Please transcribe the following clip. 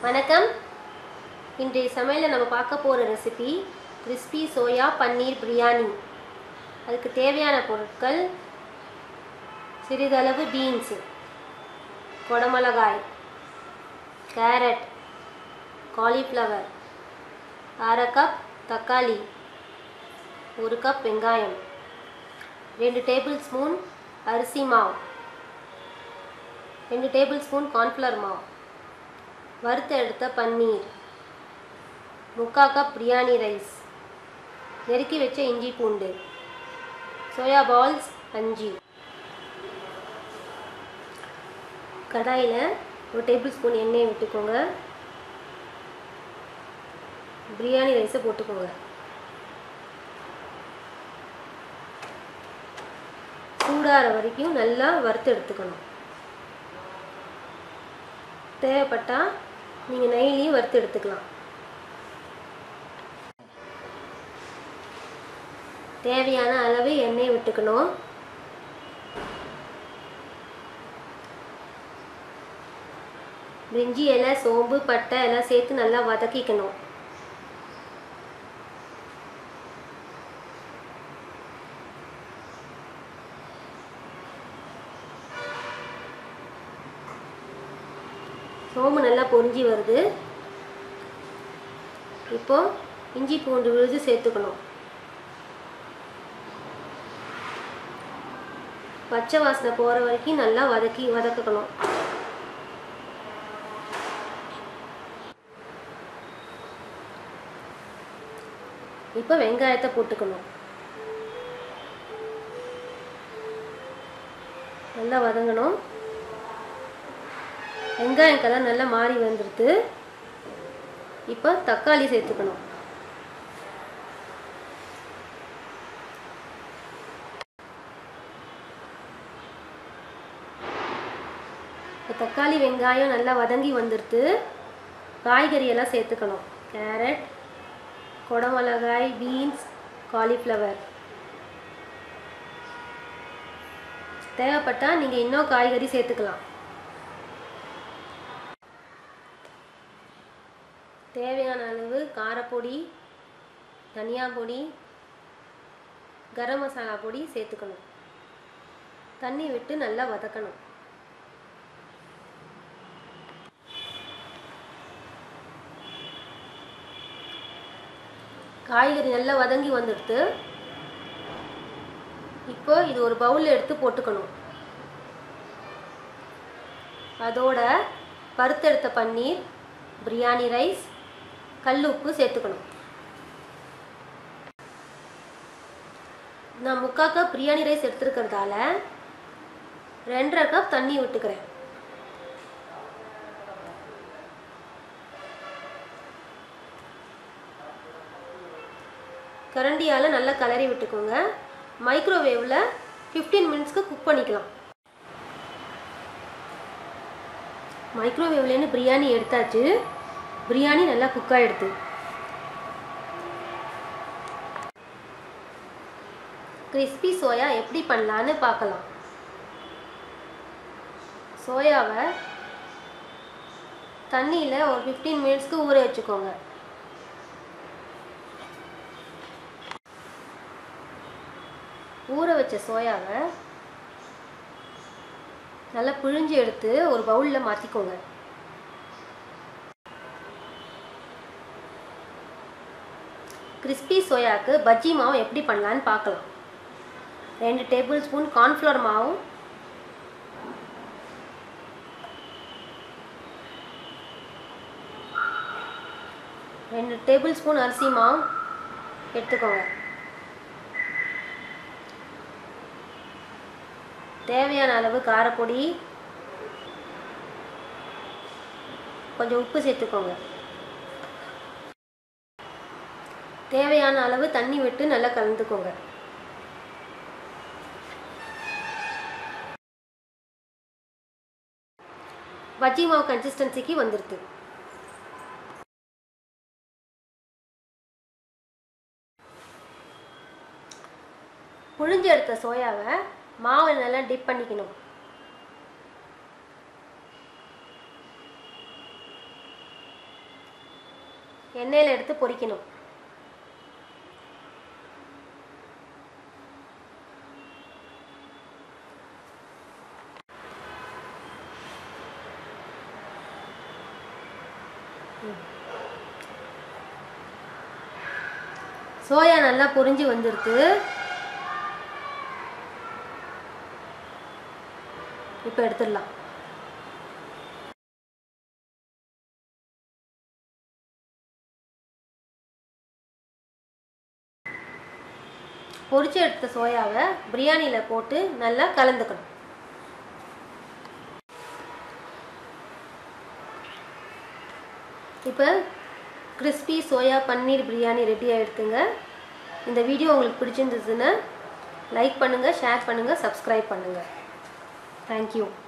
வணக்கம் இன்றைய சமையலில் நம்ம பார்க்க போகிற recipe crispy soya paneer biryani அதுக்கு தேவையான பொருட்கள் சிறிதளவு பீன்ஸு கொடமிளகாய் கேரட் காலிஃப்ளவர் அரை கப் தக்காளி ஒரு கப் வெங்காயம் ரெண்டு டேபிள் ஸ்பூன் அரிசி மாவு ரெண்டு டேபிள் ஸ்பூன் கார்ன்ஃப்ளவர் மாவு வறுத்த எடுத்த பன்னீர் முக்கால் கப் பிரியாணி ரைஸ் நெருக்கி வச்ச இஞ்சி பூண்டு சோயா பால்ஸ் அஞ்சு கடாயில் ஒரு டேபிள் ஸ்பூன் எண்ணெயை விட்டுக்கோங்க பிரியாணி ரைஸை போட்டுக்கோங்க சூடாகிற வரைக்கும் நல்லா வறுத்து எடுத்துக்கணும் தேவைப்பட்டால் நீங்கள் நெய்லையும் வறுத்து எடுத்துக்கலாம் தேவையான அளவு எண்ணெய் விட்டுக்கணும் பிரிஞ்சி இலை சோம்பு பட்டை எல்லாம் சேர்த்து நல்லா வதக்கிக்கணும் சோம்பு நல்லா பொரிஞ்சி வருது இப்போ இஞ்சி பூண்டு விழுது சேர்த்துக்கணும் பச்சை வாசனை போகிற வரைக்கும் நல்லா வதக்கி வதக்கணும் இப்போ வெங்காயத்தை போட்டுக்கணும் நல்லா வதங்கணும் வெங்காயம் கலர் நல்லா மாறி வந்துடுது இப்போ தக்காளி சேர்த்துக்கணும் இப்போ தக்காளி வெங்காயம் நல்லா வதங்கி வந்துடுது காய்கறி எல்லாம் சேர்த்துக்கணும் கேரட் குடமிளகாய் பீன்ஸ் காலிஃப்ளவர் தேவைப்பட்டால் நீங்கள் இன்னும் காய்கறி சேர்த்துக்கலாம் தேவையான அளவு காரப்பொடி தனியா பொடி கரம் மசாலா பொடி சேர்த்துக்கணும் தண்ணி விட்டு நல்லா வதக்கணும் காய்கறி நல்லா வதங்கி வந்துடுது இப்போ இது ஒரு பவுலில் எடுத்து போட்டுக்கணும் அதோட பருத்தெடுத்த பன்னீர் பிரியாணி ரைஸ் கல் உப்பு சேர்த்துக்கணும் நான் முக்கால் கப் பிரியாணி ரைஸ் எடுத்துருக்கிறதால ரெண்டரை கப் தண்ணி விட்டுக்கிறேன் கரண்டியால் நல்லா கலரி விட்டுக்கோங்க மைக்ரோவேவில் ஃபிஃப்டீன் மினிட்ஸ்க்கு குக் பண்ணிக்கலாம் மைக்ரோவேவ்லேருந்து பிரியாணி எடுத்தாச்சு பிரியாணி நல்லா குக் ஆகிடுது கிறிஸ்பி சோயா எப்படி பண்ணலான்னு பார்க்கலாம் சோயாவை தண்ணியில் ஒரு ஃபிஃப்டீன் மினிட்ஸ்க்கு ஊற வச்சுக்கோங்க ஊற வச்ச சோயாவை நல்லா பிழிஞ்சு எடுத்து ஒரு பவுலில் மாற்றிக்கோங்க கிறிஸ்பி சோயாவுக்கு பஜ்ஜி மாவு எப்படி பண்ணலான்னு பார்க்கலாம் ரெண்டு டேபிள் ஸ்பூன் கார்ன்ஃப்ளவர் மாவும் ரெண்டு டேபிள் ஸ்பூன் அரிசி மாவு எடுத்துக்கோங்க தேவையான அளவு காரப்பொடி கொஞ்சம் உப்பு சேர்த்துக்கோங்க தேவையான அளவு தண்ணி விட்டு நல்லா கலந்துக்கோங்க பஜ்ஜி மாவு கன்சிஸ்டன்சிக்கு வந்துடுது புழிஞ்சு எடுத்த சோயாவை மாவை நல்லா டிப் பண்ணிக்கணும் எண்ணெயில் எடுத்து பொரிக்கணும் சோயா நல்லா பொரிஞ்சு வந்துருக்கு இப்போ எடுத்துடலாம் பொரிச்சு எடுத்த சோயாவை பிரியாணியில் போட்டு நல்லா கலந்துக்கணும் இப்போ crispy soya paneer biryani ready ஆகிடுதுங்க இந்த வீடியோ உங்களுக்கு பிடிச்சிருந்ததுன்னா லைக் பண்ணுங்கள் ஷேர் பண்ணுங்கள் சப்ஸ்கிரைப் பண்ணுங்கள் தேங்க்யூ